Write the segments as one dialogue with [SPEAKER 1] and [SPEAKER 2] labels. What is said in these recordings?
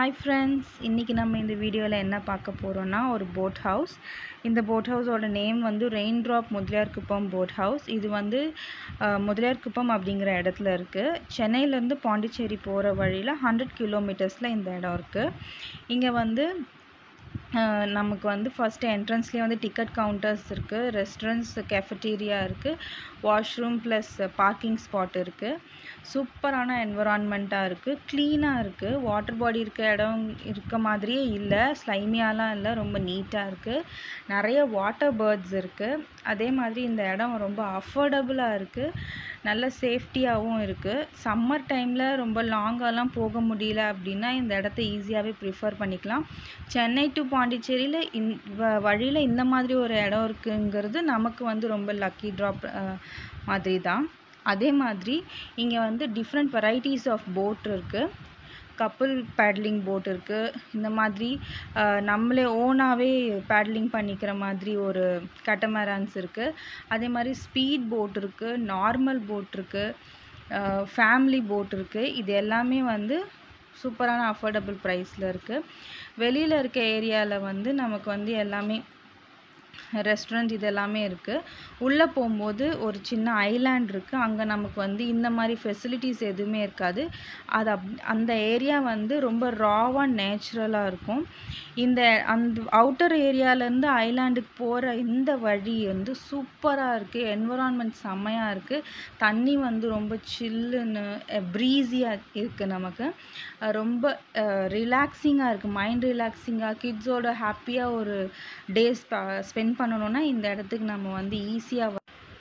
[SPEAKER 1] hi friends இன்றைக்கி நம்ம இந்த வீடியோவில் என்ன பார்க்க போகிறோன்னா ஒரு போட் ஹவுஸ் இந்த போட் ஹவுஸோட நேம் வந்து rain drop Muthaliyar Kuppam boat house இது வந்து அஹ், முதலியார் குப்பம் அப்படிங்கிற இடத்துல இருக்குது சென்னையிலேருந்து பாண்டிச்சேரி போகிற வழியில் ஹண்ட்ரட் கிலோமீட்டர்ஸில் இந்த இடம் இருக்குது இங்கே வந்து அஹ், நமக்கு வந்து ஃபஸ்ட்டு என்ட்ரன்ஸ்லேயே வந்து டிக்கெட் கவுண்டர்ஸ் இருக்குது ரெஸ்டாரண்ட்ஸ் கெஃபட்டீரியா இருக்குது வாஷ்ரூம் ப்ளஸ் பார்க்கிங் ஸ்பாட் இருக்குது சூப்பரான என்வரான்மெண்ட்டாக இருக்குது க்ளீனாக இருக்குது வாட்டர் பாடி இருக்க இடம் இருக்க மாதிரியே இல்லை ஸ்லைமியாலாம் இல்லை ரொம்ப நீட்டாக இருக்குது நிறைய வாட்டர் பேர்ட்ஸ் இருக்குது அதே மாதிரி இந்த இடம் ரொம்ப அஃபோர்டபுளாக இருக்குது நல்ல சேஃப்டியாகவும் இருக்குது சம்மர் டைமில் ரொம்ப லாங்காலாம் போக முடியல அப்படின்னா இந்த இடத்த ஈஸியாகவே ப்ரிஃபர் பண்ணிக்கலாம் சென்னை டு பாண்டிச்சேரியில் இந் வ- வழியில் இந்த மாதிரி ஒரு இடம் இருக்குங்கிறது நமக்கு வந்து ரொம்ப லக்கி ட்ராப் மாதிரி தான் அதே மாதிரி இங்கே வந்து டிஃப்ரெண்ட் வெரைட்டிஸ் ஆஃப் போட் இருக்குது கப்புள் பேட்லிங் போட் இருக்குது இந்த மாதிரி அஹ், நம்மளே ஓனாகவே பேட்லிங் பண்ணிக்கிற மாதிரி ஒரு கட்டமரான்ஸ் இருக்குது அதே மாதிரி ஸ்பீட் போட் இருக்குது நார்மல் போட் இருக்குது ஃபேமிலி போட் இருக்குது இது எல்லாமே வந்து சூப்பரான அஃபோர்டபுள் ப்ரைஸில் இருக்குது வெளியில் இருக்க ஏரியாவில் வந்து நமக்கு வந்து எல்லாமே ரெஸ்டாரண்ட் இது எல்லாமே இருக்குது உள்ளே போகும்போது ஒரு சின்ன ஐலாண்ட் இருக்குது அங்கே நமக்கு வந்து இந்த மாதிரி ஃபெசிலிட்டிஸ் எதுவுமே இருக்காது அது அப் அந்த ஏரியா வந்து ரொம்ப ராவாக நேச்சுரலாக இருக்கும் இந்த அந்த அவுட்டர் ஏரியாலேருந்து ஐலாண்டுக்கு போகிற இந்த வழி வந்து சூப்பராக இருக்குது என்வரான்மெண்ட் செம்மையாக இருக்குது தண்ணி வந்து ரொம்ப சில்லுன்னு ப்ரீஸியாக இருக்குது நமக்கு அஹ் ரொம்ப ரிலாக்ஸிங்காக இருக்குது மைண்ட் ரிலாக்ஸிங்காக கிட்ஸோட ஹாப்பியாக ஒரு டேஸ் ஸ்பெண்ட் பண்ணணுன்னா இந்த இடத்துக்கு நம்ம வந்து ஈஸியாக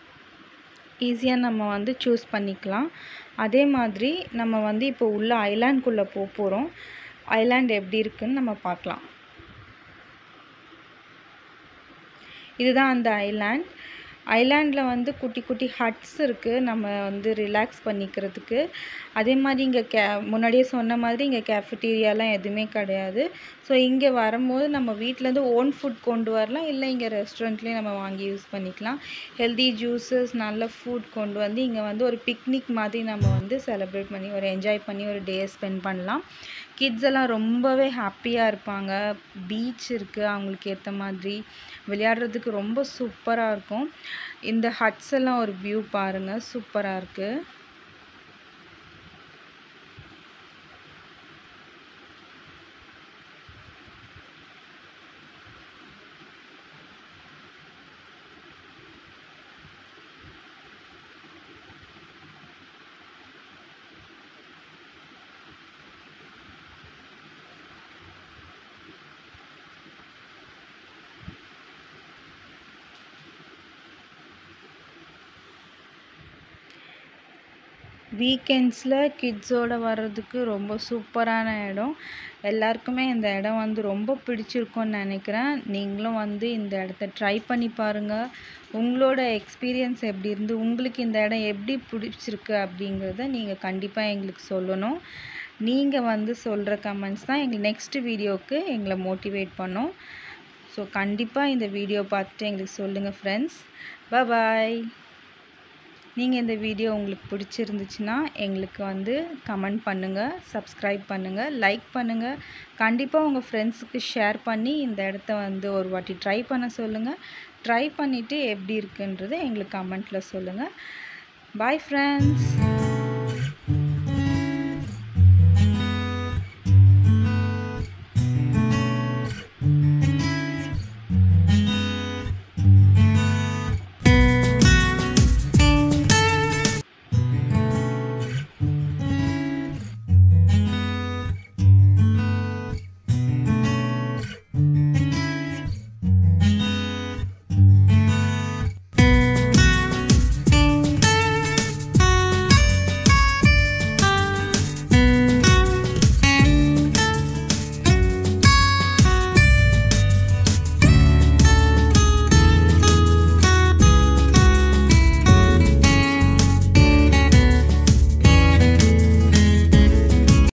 [SPEAKER 1] ஈஸியாக நம்ம வந்து சூஸ் பண்ணிக்கலாம் அதே மாதிரி நம்ம வந்து இப்போ உள்ள ஐலாண்ட்குள்ளே போக போகிறோம் ஐலாண்ட் எப்படி இருக்குன்னு நம்ம பார்க்கலாம் இதுதான் அந்த ஐலாண்ட் ஐலாண்டில் வந்து குட்டி குட்டி ஹட்ஸ் இருக்குது நம்ம வந்து ரிலாக்ஸ் பண்ணிக்கிறதுக்கு அதே மாதிரி இங்கே கே முன்னாடியே சொன்ன மாதிரி இங்கே கேஃபிட்டீரியாலாம் எதுவுமே கிடையாது ஸோ இங்கே வரும்போது நம்ம வீட்டிலேருந்து ஓன் ஃபுட் கொண்டு வரலாம் இல்லை இங்கே ரெஸ்டாரண்ட்லேயே நம்ம வாங்கி யூஸ் பண்ணிக்கலாம் ஹெல்தி ஜூஸஸ் நல்ல ஃபுட் கொண்டு வந்து இங்கே வந்து ஒரு பிக்னிக் மாதிரி நம்ம வந்து செலிப்ரேட் பண்ணி ஒரு என்ஜாய் பண்ணி ஒரு டே ஸ்பெண்ட் பண்ணலாம் கிட்ஸ் எல்லாம் ரொம்பவே ஹாப்பியாக இருப்பாங்க பீச் இருக்குது அவங்களுக்கு ஏற்ற மாதிரி விளையாடுறதுக்கு ரொம்ப சூப்பராக இருக்கும் இந்த ஹட்ஸ் எல்லாம் ஒரு வியூ பாருங்கள் சூப்பராக இருக்குது வீக்கெண்ட்ஸில் கிட்ஸோட வர்றதுக்கு ரொம்ப சூப்பரான இடம் எல்லாருக்குமே இந்த இடம் வந்து ரொம்ப பிடிச்சிருக்கும்னு நினைக்கிறேன் நீங்களும் வந்து இந்த இடத்த ட்ரை பண்ணி பாருங்கள் உங்களோட எக்ஸ்பீரியன்ஸ் எப்படி இருந்து உங்களுக்கு இந்த இடம் எப்படி பிடிச்சிருக்கு அப்படிங்கிறத நீங்கள் கண்டிப்பாக எங்களுக்கு சொல்லணும் நீங்கள் வந்து சொல்கிற கமெண்ட்ஸ் தான் எங்களுக்கு நெக்ஸ்ட் வீடியோவுக்கு எங்களை மோட்டிவேட் பண்ணும் ஸோ கண்டிப்பாக இந்த வீடியோ பார்த்துட்டு எங்களுக்கு சொல்லுங்கள் ஃப்ரெண்ட்ஸ் பாய் நீங்கள் இந்த வீடியோ உங்களுக்கு பிடிச்சிருந்துச்சுன்னா எங்களுக்கு வந்து கமெண்ட் பண்ணுங்கள் சப்ஸ்கிரைப் பண்ணுங்கள் லைக் பண்ணுங்கள் கண்டிப்பாக உங்கள் ஃப்ரெண்ட்ஸுக்கு ஷேர் பண்ணி இந்த இடத்த வந்து ஒரு வாட்டி ட்ரை பண்ண சொல்லுங்கள் ட்ரை பண்ணிவிட்டு எப்படி இருக்குன்றதை எங்களுக்கு கமெண்ட்டில் சொல்லுங்கள் பாய் ஃப்ரெண்ட்ஸ்